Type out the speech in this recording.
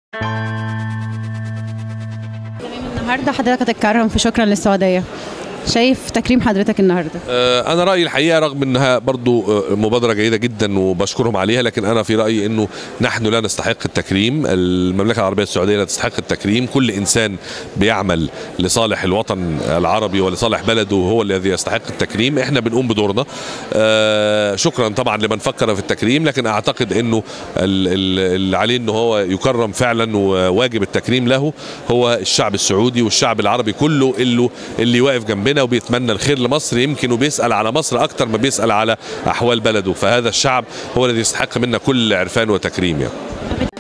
النهارده حضرتك هتتكرم في شكرا للسعوديه شايف تكريم حضرتك النهارده آه، انا رايي الحقيقه رغم انها برضو آه، مبادره جيده جدا وبشكرهم عليها لكن انا في رايي انه نحن لا نستحق التكريم المملكه العربيه السعوديه لا تستحق التكريم كل انسان بيعمل لصالح الوطن العربي ولصالح بلده هو الذي يستحق التكريم احنا بنقوم بدورنا آه، شكرا طبعا لمن فكر في التكريم لكن اعتقد انه ال- ال- اللي عليه انه هو يكرم فعلا وواجب التكريم له هو الشعب السعودي والشعب العربي كله اللي اللي واقف جنبنا وبيتمنى الخير لمصر يمكن وبيسال على مصر اكتر ما بيسال على احوال بلده فهذا الشعب هو الذي يستحق منا كل عرفان وتكريم يعني